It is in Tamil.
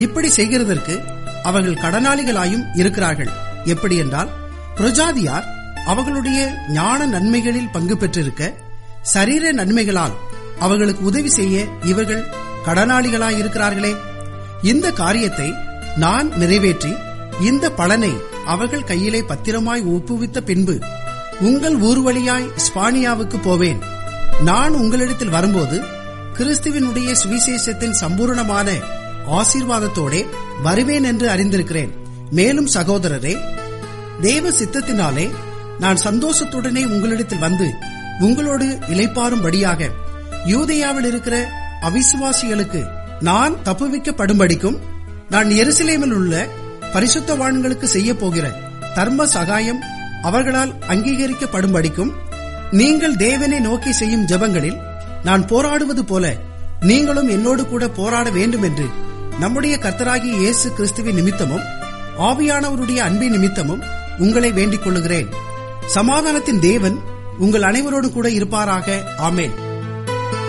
இப்படி செய்கிறதற்கு அவர்கள் கடனாளிகளாயும் இருக்கிறார்கள் எப்படி என்றால் பிரஜாதியார் அவர்களுடைய ஞான நன்மைகளில் பங்கு பெற்றிருக்க சரீர நன்மைகளால் அவர்களுக்கு உதவி செய்ய இவர்கள் கடனாளிகளாயிருக்கிறார்களே இந்த காரியத்தை நான் நிறைவேற்றி இந்த பலனை அவர்கள் கையிலே பத்திரமாய் ஒப்புவித்த பின்பு உங்கள் ஊர் வழியாய் ஸ்பானியாவுக்கு போவேன் நான் உங்களிடத்தில் வரும்போது கிறிஸ்துவினுடைய சுவிசேஷத்தின் சம்பூர்ணமான ஆசீர்வாதத்தோடே வருவேன் என்று அறிந்திருக்கிறேன் மேலும் சகோதரரே தேவ சித்தத்தினாலே நான் சந்தோஷத்துடனே உங்களிடத்தில் வந்து உங்களோடு இளைப்பாறும்படியாக யூதேயாவில் இருக்கிற அவிசுவாசிகளுக்கு நான் தப்புவிக்கப்படும்படிக்கும் நான் எருசலேமில் உள்ள பரிசுத்தவான்களுக்கு செய்ய போகிற தர்ம சகாயம் அவர்களால் அங்கீகரிக்கப்படும்படிக்கும் நீங்கள் தேவனை நோக்கி செய்யும் ஜெபங்களில் நான் போராடுவது போல நீங்களும் என்னோடு கூட போராட வேண்டும் என்று நம்முடைய கர்த்தராகிய இயேசு கிறிஸ்துவின் நிமித்தமும் ஆவியானவருடைய அன்பின் நிமித்தமும் உங்களை வேண்டிக் கொள்ளுகிறேன் சமாதானத்தின் தேவன் உங்கள் அனைவரோடு கூட இருப்பாராக ஆமேன்